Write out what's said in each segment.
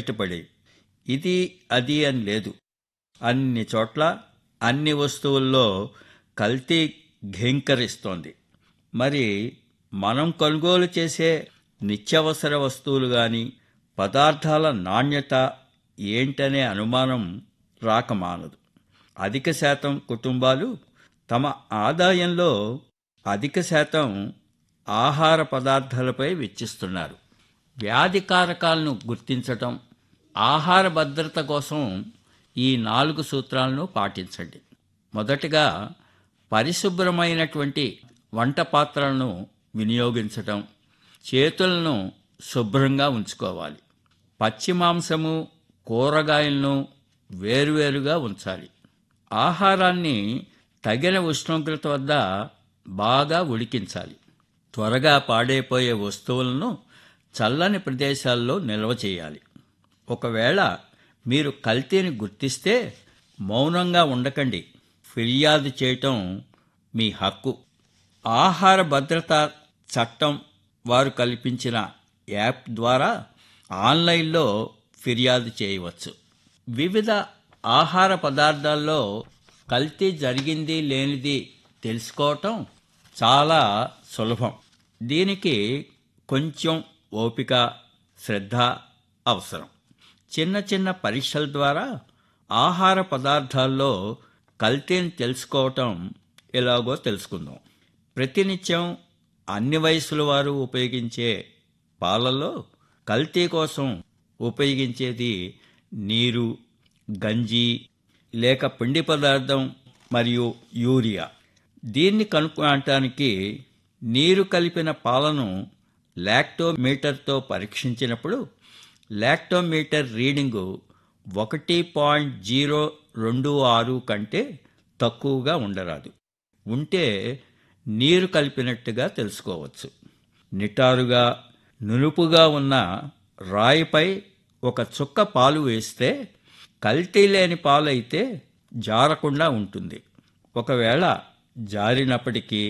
బయటపడి ఇది అది అని లేదు అన్ని చోట్ల అన్ని వస్తువుల్లో కల్తీ ఘేంకరిస్తోంది మరి మనం కొనుగోలు చేసే నిత్యావసర వస్తువులు గాని పదార్థాల నాణ్యత ఏంటనే అనుమానం రాకమానదు అధిక శాతం కుటుంబాలు తమ ఆదాయంలో అధిక శాతం ఆహార పదార్థాలపై వెచ్చిస్తున్నారు వ్యాధి కారకాలను గుర్తించటం ఆహార భద్రత కోసం ఈ నాలుగు సూత్రాలను పాటించండి మొదటగా పరిశుభ్రమైనటువంటి వంట పాత్రలను వినియోగించటం చేతులను శుభ్రంగా ఉంచుకోవాలి పచ్చి మాంసము కూరగాయలను వేరువేరుగా ఉంచాలి ఆహారాన్ని తగిన ఉష్ణోగ్రత వద్ద బాగా ఉడికించాలి త్వరగా పాడైపోయే వస్తువులను చల్లని ప్రదేశాల్లో నిల్వ చేయాలి ఒకవేళ మీరు కల్తీని గుర్తిస్తే మౌనంగా ఉండకండి ఫిర్యాదు చేయటం మీ హక్కు ఆహార భద్రత చట్టం వారు కల్పించిన యాప్ ద్వారా ఆన్లైన్లో ఫిర్యాదు చేయవచ్చు వివిధ ఆహార పదార్థాల్లో కల్తీ జరిగింది లేనిది తెలుసుకోవటం చాలా సులభం దీనికి కొంచెం ఓపిక శ్రద్ధ అవసరం చిన్న చిన్న పరీక్షల ద్వారా ఆహార పదార్థాల్లో కల్తీని తెలుసుకోవటం ఎలాగో తెలుసుకుందాం ప్రతినిత్యం అన్ని వయసుల వారు ఉపయోగించే పాలలో కల్తీ కోసం ఉపయోగించేది నీరు గంజి లేక పిండి పదార్థం మరియు యూరియా దీన్ని కనుక్కోవటానికి నీరు కలిపిన పాలను లాక్టోమీటర్తో పరీక్షించినప్పుడు లాక్టోమీటర్ రీడింగు ఒకటి పాయింట్ జీరో రెండు ఆరు కంటే తక్కువగా ఉండరాదు ఉంటే నీరు కలిపినట్టుగా తెలుసుకోవచ్చు నిటారుగా నునుపుగా ఉన్న రాయిపై ఒక చుక్క పాలు వేస్తే కల్తీ లేని పాలు అయితే జారకుండా ఉంటుంది ఒకవేళ జారినప్పటికీ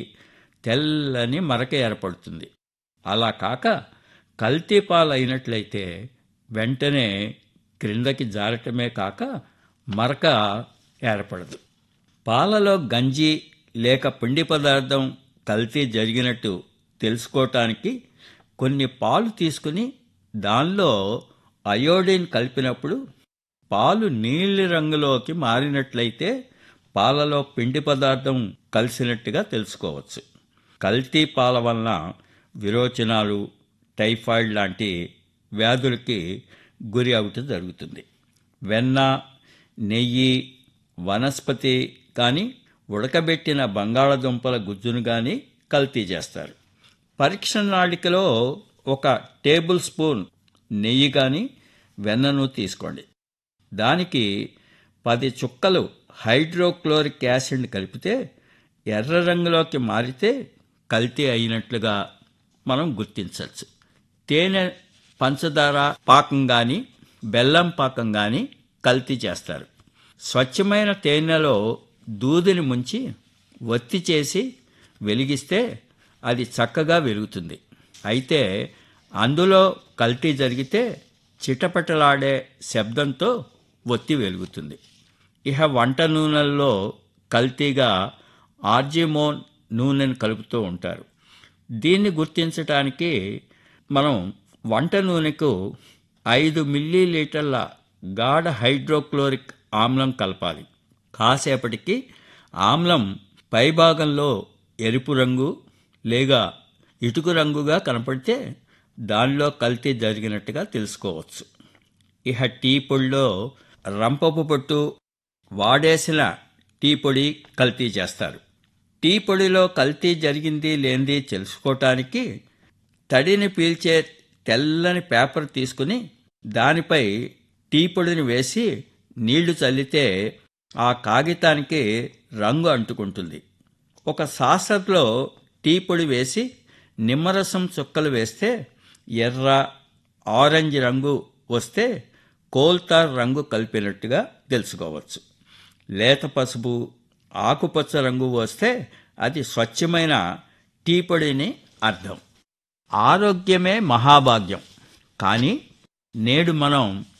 తెల్లని మరక ఏర్పడుతుంది అలా కాక కల్తీ పాలు అయినట్లయితే వెంటనే క్రిందకి జారటమే కాక మరక ఏర్పడదు పాలలో గంజి లేక పిండి పదార్థం కల్తీ జరిగినట్టు తెలుసుకోవటానికి కొన్ని పాలు తీసుకుని దానిలో అయోడిన్ కలిపినప్పుడు పాలు నీలి రంగులోకి మారినట్లయితే పాలలో పిండి పదార్థం కలిసినట్టుగా తెలుసుకోవచ్చు కల్తీ పాల వలన విరోచనాలు టైఫాయిడ్ లాంటి వ్యాధులకి గురి అవటం జరుగుతుంది వెన్న నెయ్యి వనస్పతి కానీ ఉడకబెట్టిన బంగాళదుంపల గుజ్జును కానీ కల్తీ చేస్తారు పరీక్ష నాళికలో ఒక టేబుల్ స్పూన్ నెయ్యి కానీ వెన్నను తీసుకోండి దానికి పది చుక్కలు హైడ్రోక్లోరిక్ యాసిడ్ కలిపితే ఎర్ర రంగులోకి మారితే కల్తీ అయినట్లుగా మనం గుర్తించవచ్చు తేనె పంచదార పాకం కానీ బెల్లం పాకం కానీ కల్తీ చేస్తారు స్వచ్ఛమైన తేనెలో దూదిని ముంచి ఒత్తి చేసి వెలిగిస్తే అది చక్కగా వెలుగుతుంది అయితే అందులో కల్తీ జరిగితే చిటపటలాడే శబ్దంతో ఒత్తి వెలుగుతుంది ఇహ వంట నూనెల్లో కల్తీగా ఆర్జిమోన్ నూనెను కలుపుతూ ఉంటారు దీన్ని గుర్తించటానికి మనం వంట నూనెకు ఐదు మిల్లీ లీటర్ల గాఢ హైడ్రోక్లోరిక్ ఆమ్లం కలపాలి కాసేపటికి ఆమ్లం పైభాగంలో ఎరుపు రంగు లేగా ఇటుకు రంగుగా కనపడితే దానిలో కల్తీ జరిగినట్టుగా తెలుసుకోవచ్చు ఇహ టీ పొడిలో రంపపు పొట్టు వాడేసిన టీ పొడి కల్తీ చేస్తారు టీ పొడిలో కల్తీ జరిగింది లేనిది తెలుసుకోవటానికి తడిని పీల్చే తెల్లని పేపర్ తీసుకుని దానిపై టీ పొడిని వేసి నీళ్లు చల్లితే ఆ కాగితానికి రంగు అంటుకుంటుంది ఒక సాసర్లో టీ పొడి వేసి నిమ్మరసం చుక్కలు వేస్తే ఎర్ర ఆరెంజ్ రంగు వస్తే కోల్తార్ రంగు కలిపినట్టుగా తెలుసుకోవచ్చు లేత పసుపు ఆకుపచ్చ రంగు వస్తే అది స్వచ్ఛమైన టీ పొడిని అర్థం ఆరోగ్యమే మహాభాగ్యం కానీ నేడు మనం